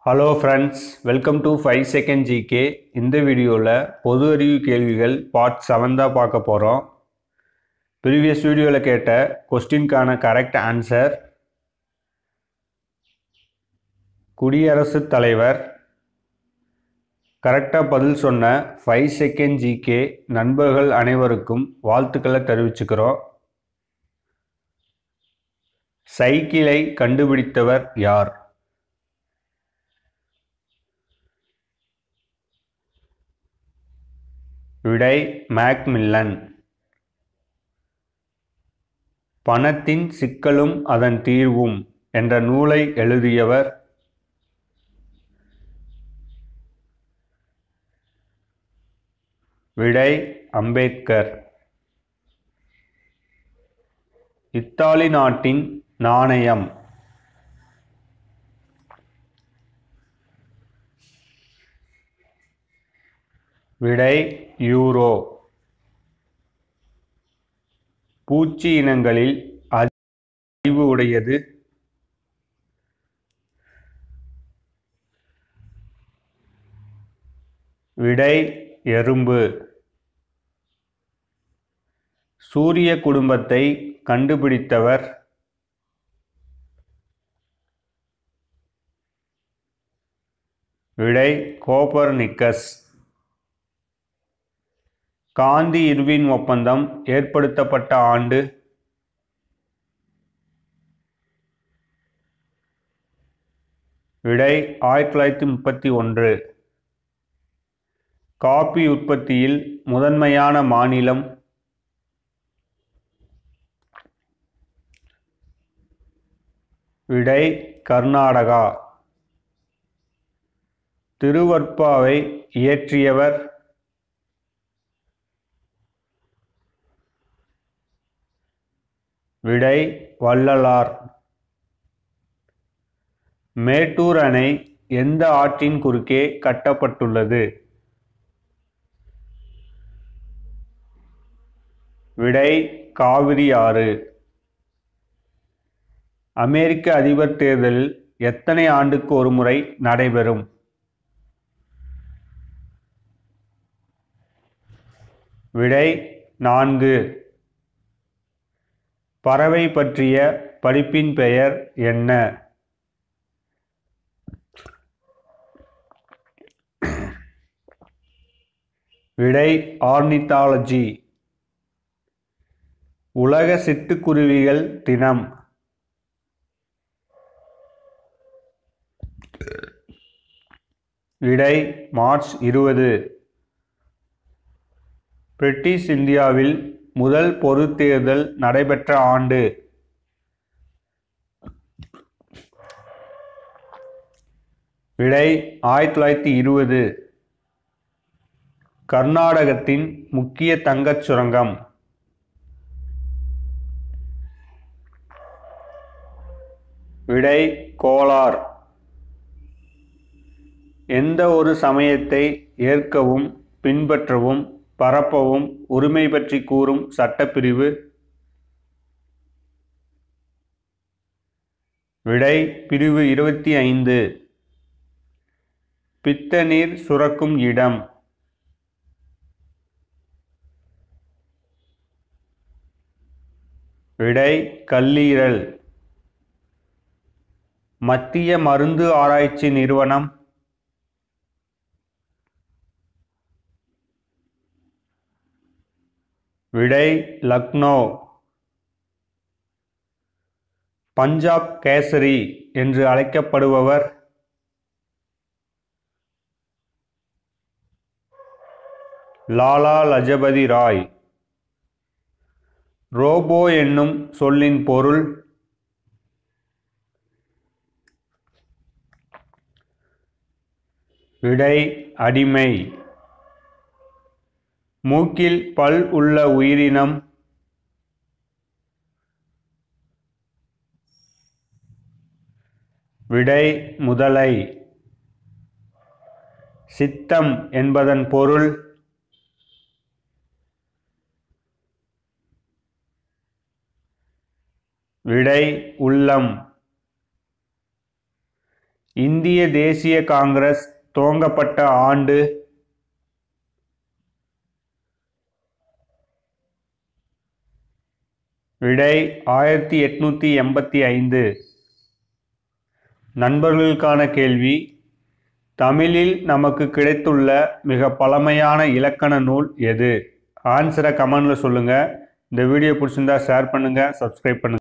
hello friends welcome to five second GK இந்த வீடியோவில் பொது அறிவு கேள்விகள் பார்ட் செவன் தான் பார்க்க போகிறோம் ப்ரீவியஸ் வீடியோவில் கேட்ட கொஸ்டின்கான கரெக்ட் ஆன்சர் குடியரசுத் தலைவர் கரெக்டாக பதில் சொன்ன ஃபைவ் செகண்ட் ஜிகே நண்பர்கள் அனைவருக்கும் வாழ்த்துக்களை தெரிவிச்சுக்கிறோம் சைக்கிளை கண்டுபிடித்தவர் யார் விடை மேக்மில்லன் பணத்தின் சிக்கலும் அதன் தீர்வும் என்ற நூலை எழுதியவர் விடை அம்பேத்கர் இத்தாலி நாட்டின் நாணயம் விடை யூரோ பூச்சி இனங்களில் அறிவு உடையது விடை எறும்பு சூரிய குடும்பத்தை கண்டுபிடித்தவர் விடை கோப்பர்னிக்கஸ் காந்தி இர்வின் ஒப்பந்தம் ஏற்படுத்தப்பட்ட ஆண்டு விடை ஆயிரத்தி தொள்ளாயிரத்தி முப்பத்தி ஒன்று காபி உற்பத்தியில் முதன்மையான மாநிலம் விடை கர்நாடகா திருவற்பாவை இயற்றியவர் விடை வள்ளலார் மேட்டூர் அணை எந்த ஆற்றின் குறுக்கே கட்டப்பட்டுள்ளது விடை காவிரி ஆறு அமெரிக்க அதிபர் தேர்தலில் எத்தனை ஆண்டுக்கு ஒரு முறை நடைபெறும் விடை நான்கு பறவை பற்றிய படிப்பின் பெயர் என்ன விடை ஆர்னித்தாலஜி உலக சிட்டுக்குருவிகள் தினம் விடை மார்ச் இருபது பிரிட்டிஷ் இந்தியாவில் முதல் பொது தேர்தல் நடைபெற்ற ஆண்டு விடை ஆயிரத்தி தொள்ளாயிரத்தி இருபது கர்நாடகத்தின் முக்கிய தங்கச் சுரங்கம் விடை கோலார் எந்த ஒரு சமயத்தை ஏற்கவும் பின்பற்றவும் பரப்பவும் உரிமை பற்றி கூறும் சட்டப்பிரிவு விடை பிரிவு இருபத்தி ஐந்து பித்த நீர் சுரக்கும் இடம் விடை கல்லீரல் மத்திய மருந்து ஆராய்ச்சி நிறுவனம் விடை லக்னோ பஞ்சாப் கேசரி என்று அழைக்கப்படுபவர் லாலா லஜபதி ராய் ரோபோ என்னும் சொல்லின் பொருள் விடை அடிமை மூக்கில் பல் உள்ள உயிரினம் விடை முதலை சித்தம் என்பதன் பொருள் விடை உள்ளம் இந்திய தேசிய காங்கிரஸ் துவங்கப்பட்ட ஆண்டு விடை ஆயிரத்தி எட்நூற்றி எண்பத்தி ஐந்து நண்பர்களுக்கான கேள்வி தமிழில் நமக்கு கிடைத்துள்ள மிக பழமையான இலக்கண நூல் எது ஆன்சரை கமெண்டில் சொல்லுங்கள் இந்த வீடியோ பிடிச்சிருந்தா ஷேர் பண்ணுங்கள் சப்ஸ்கிரைப் பண்ணுங்கள்